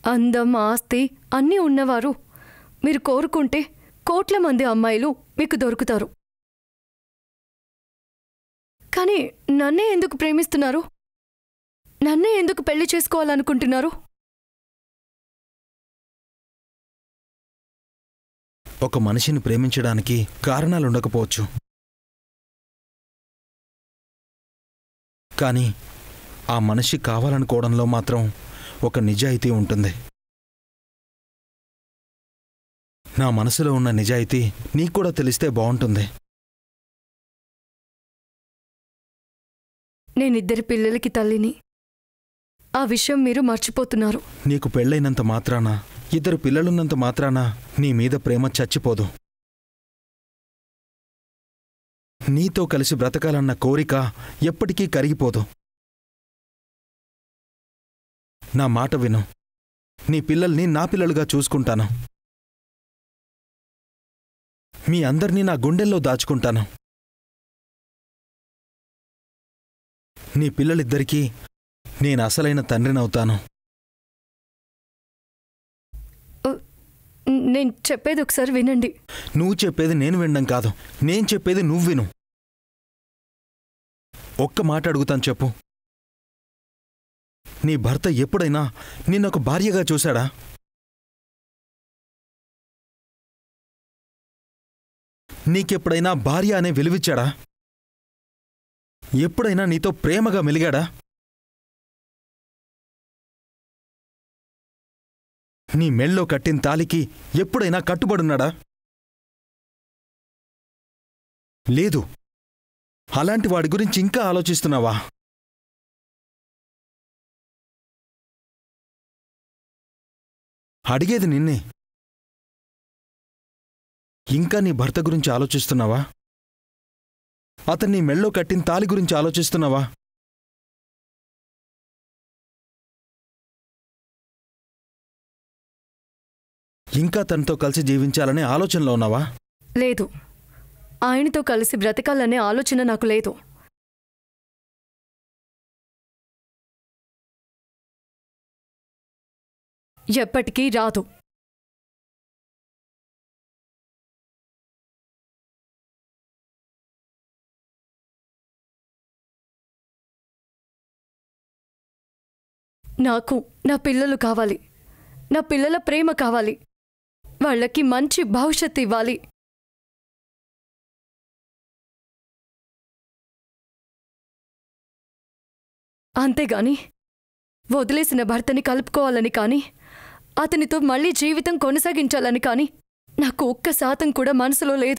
అందం ఆస్తి అన్నీ ఉన్నవారు మీరు కోరుకుంటే కోట్ల మంది అమ్మాయిలు మీకు దొరుకుతారు కానీ నన్నే ఎందుకు ప్రేమిస్తున్నారు నన్నే ఎందుకు పెళ్లి చేసుకోవాలనుకుంటున్నారు ఒక మనిషిని ప్రేమించడానికి కారణాలు ఉండకపోవచ్చు కానీ ఆ మనిషి కావాలనుకోవడంలో మాత్రం ఒక నిజాయితీ ఉంటుంది నా మనసులో ఉన్న నిజాయితీ నీకు కూడా తెలిస్తే బాగుంటుంది నేనిద్దరి పిల్లలకి తల్లిని ఆ విషయం మీరు మర్చిపోతున్నారు నీకు పెళ్ళైనంత మాత్రాన ఇద్దరు పిల్లలున్నంత మాత్రాన నీ మీద ప్రేమ చచ్చిపోదు నీతో కలిసి బ్రతకాలన్న కోరిక ఎప్పటికీ కరిగిపోదు నా మాట విను నీ పిల్లల్ని నా పిల్లలుగా చూసుకుంటాను మీ అందరినీ నా గుండెల్లో దాచుకుంటాను నీ పిల్లలిద్దరికీ నేను అసలైన తండ్రినవుతాను నేను చెప్పేది ఒకసారి వినండి నువ్వు చెప్పేది నేను వినడం కాదు నేను చెప్పేది నువ్వు విను ఒక్క మాట అడుగుతాను చెప్పు నీ భర్త ఎప్పుడైనా నిన్నొక భార్యగా చూశాడా నీకెప్పుడైనా భార్య అనే విలువిచ్చాడా ఎప్పుడైనా నీతో ప్రేమగా మెలిగాడా నీ మెళ్ళో కట్టిన తాలికి ఎప్పుడైనా కట్టుబడున్నాడా లేదు అలాంటి వాడి గురించి ఇంకా ఆలోచిస్తున్నావా అడిగేది నిన్నే ఇంకా నీ భర్త గురించి ఆలోచిస్తున్నావా అతన్ని మెళ్ళో కట్టిన తాలి గురించి ఆలోచిస్తున్నావా ఇంకా తనతో కలిసి జీవించాలనే ఆలోచనలో ఉన్నావా లేదు ఆయనతో కలిసి బ్రతకాలనే ఆలోచన నాకు లేదు ఎప్పటికీ రాదు నాకు నా పిల్లలు కావాలి నా పిల్లల ప్రేమ కావాలి వాళ్ళకి మంచి భవిష్యత్తు ఇవ్వాలి అంతేగాని వదిలేసిన భర్తని కలుపుకోవాలని కానీ అతనితో మళ్ళీ జీవితం కొనసాగించాలని కానీ నాకు ఒక్క శాతం కూడా మనసులో లేదు